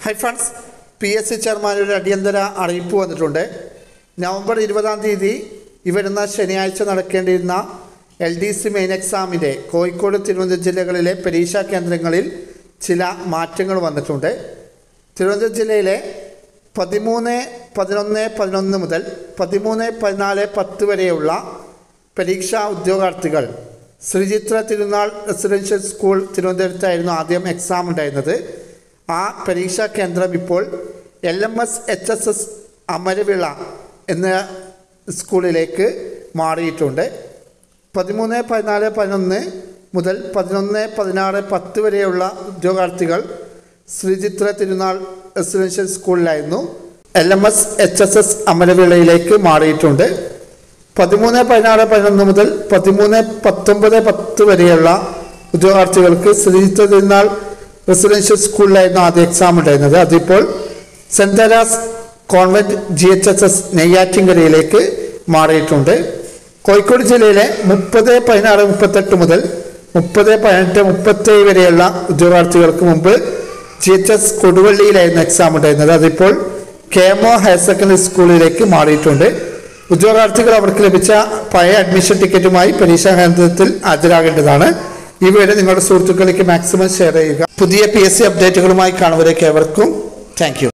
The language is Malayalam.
high friends P S C ചെയർമാനൊരു അടിയന്തര അറിയിപ്പ് വന്നിട്ടുണ്ട് നവംബർ ഇരുപതാം തീയതി ഈ വരുന്ന ശനിയാഴ്ച നടക്കേണ്ടിയിരുന്ന എൽ ഡി സി മെയിൻ എക്സാമിൻ്റെ കോഴിക്കോട് തിരുവനന്തപുരം ജില്ലകളിലെ പരീക്ഷാ കേന്ദ്രങ്ങളിൽ ചില മാറ്റങ്ങൾ വന്നിട്ടുണ്ട് തിരുവനന്തപുരം ജില്ലയിലെ പതിമൂന്ന് പതിനൊന്ന് പതിനൊന്ന് മുതൽ പതിമൂന്ന് പതിനാല് പത്ത് വരെയുള്ള പരീക്ഷാ ഉദ്യോഗാർത്ഥികൾ ശ്രീചിത്ര തിരുനാൾ റെസിഡൻഷ്യൽ സ്കൂൾ തിരുവനന്തപുരത്തായിരുന്നു ആദ്യം എക്സാം ഉണ്ടായിരുന്നത് ആ പരീക്ഷാ കേന്ദ്രം ഇപ്പോൾ L M S H S S Amaravila എന്ന സ്കൂളിലേക്ക് മാറിയിട്ടുണ്ട് പതിമൂന്ന് പതിനാല് പതിനൊന്ന് മുതൽ പതിനൊന്ന് പതിനാറ് പത്ത് വരെയുള്ള ഉദ്യോഗാർത്ഥികൾ ശ്രീചിത്ര തിരുനാൾ റെസിഡൻഷ്യൽ സ്കൂളിലായിരുന്നു L M S H S S അമരവിളയിലേക്ക് മാറിയിട്ടുണ്ട് പതിമൂന്ന് പതിനാറ് പതിനൊന്ന് മുതൽ പതിമൂന്ന് പത്തൊമ്പത് പത്ത് വരെയുള്ള ഉദ്യോഗാർത്ഥികൾക്ക് ശ്രീചിത്ര തിരുനാൾ റെസിഡൻഷ്യൽ സ്കൂളിലായിരുന്നു ആദ്യ എക്സാം ഉണ്ടായിരുന്നത് അതിപ്പോൾ Saint Theresa's convent G H S S നെയ്യാറ്റിൻകരയിലേക്ക് മാറിയിട്ടുണ്ട് കോഴിക്കോട് ജില്ലയിലെ മുപ്പത് പതിനാറ് മുപ്പത്തെട്ട് മുതൽ മുപ്പത് പതിനെട്ട് മുപ്പത്തേഴ് വരെയുള്ള ഉദ്യോഗാർത്ഥികൾക്ക് മുമ്പ് ജി എച്ച് എസ് കൊടുവള്ളിയിലായിരുന്നു എക്സാം ഉണ്ടായിരുന്നത് അതിപ്പോൾ കേമോ ഹയർ സെക്കൻഡറി സ്കൂളിലേക്ക് മാറിയിട്ടുണ്ട് ഉദ്യോഗാർത്ഥികൾ അവർക്ക് ലഭിച്ച പഴയ അഡ്മിഷൻ ടിക്കറ്റുമായി പരീക്ഷാ കേന്ദ്രത്തിൽ ഹാജരാകേണ്ടതാണ് ഈ വീഡിയോ നിങ്ങളുടെ സുഹൃത്തുക്കളിലേക്ക് മാക്സിമം ഷെയർ ചെയ്യുക പുതിയ പി എസ് സി അപ്ഡേറ്റുകളുമായി കാണുവരേക്ക് ഏവർക്കും താങ്ക്